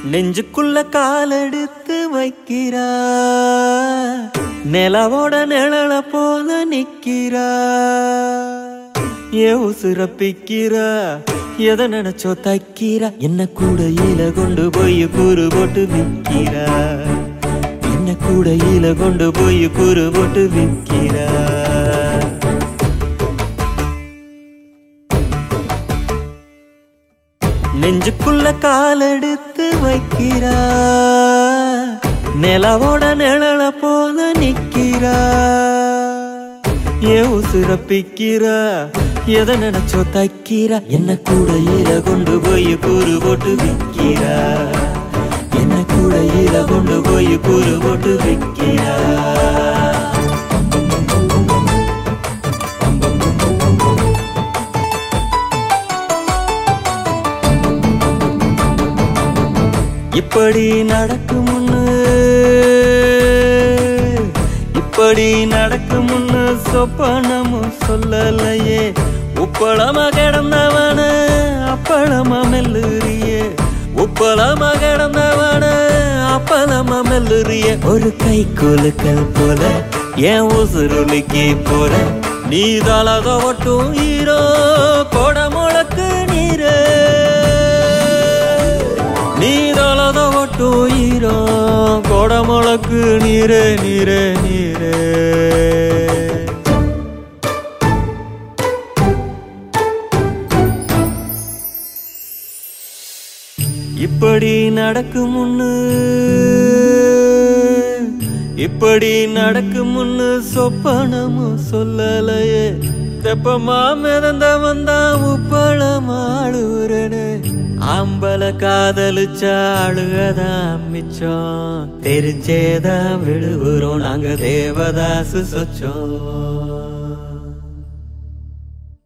நெஞ்சுக்குள்ள காலெடுத்து வைக்கிறா நிலவோட நிழல போல நிக்கிறா ஏ உசுரப்பிக்கிறா எதை நினைச்சோ தைக்கிறா என்ன கூடையில கொண்டு போய் கூறு போட்டு விக்கிறா என்ன கூடையில கொண்டு போய் கூறு போட்டு விக்கிறா நெஞ்சுக்குள்ள காலெடுத்து வைக்கிறா நிலவோட நிழல போல நிக்கிறா ஏ உசுரப்பிக்கிறா எதை நினைச்சோ தைக்கிறா என்ன கூடையில கொண்டு போய் கூறு போட்டு விக்கிறா என்ன கூடையில கொண்டு போய் கூறு போட்டு விக்கிறா இப்படி நடக்கும்னு இப்படி நடக்கும்னு சொப்பனமும் சொல்லலையே உப்பளமா கிடந்தவன அப்பளமா மெல்லுறியே உப்பளமா கிடந்தவன அப்பளமா மெல்லுறிய ஒரு கை குலுக்கல் போல என் உசுருளிக்கு போற நீ தலத ஒட்டும் ஈரோ கொட முழக்கு நீரே நீதளத ஒட்டு ஈரோ கொடமுழக்கு நீரே நீரே நீரே இப்படி நடக்குமுன்னு இப்படி நடக்குமுன்னு சொப்பனமும் சொல்லலையே தெப்பமா மிதந்த வந்தா உப்பளமாடுறனே ஆம்பல காதலிச்சா அழுகதான் மிச்சம் தெரிஞ்சேதான் விழுகுறோம் நாங்க தேவதாசு சொச்சோம்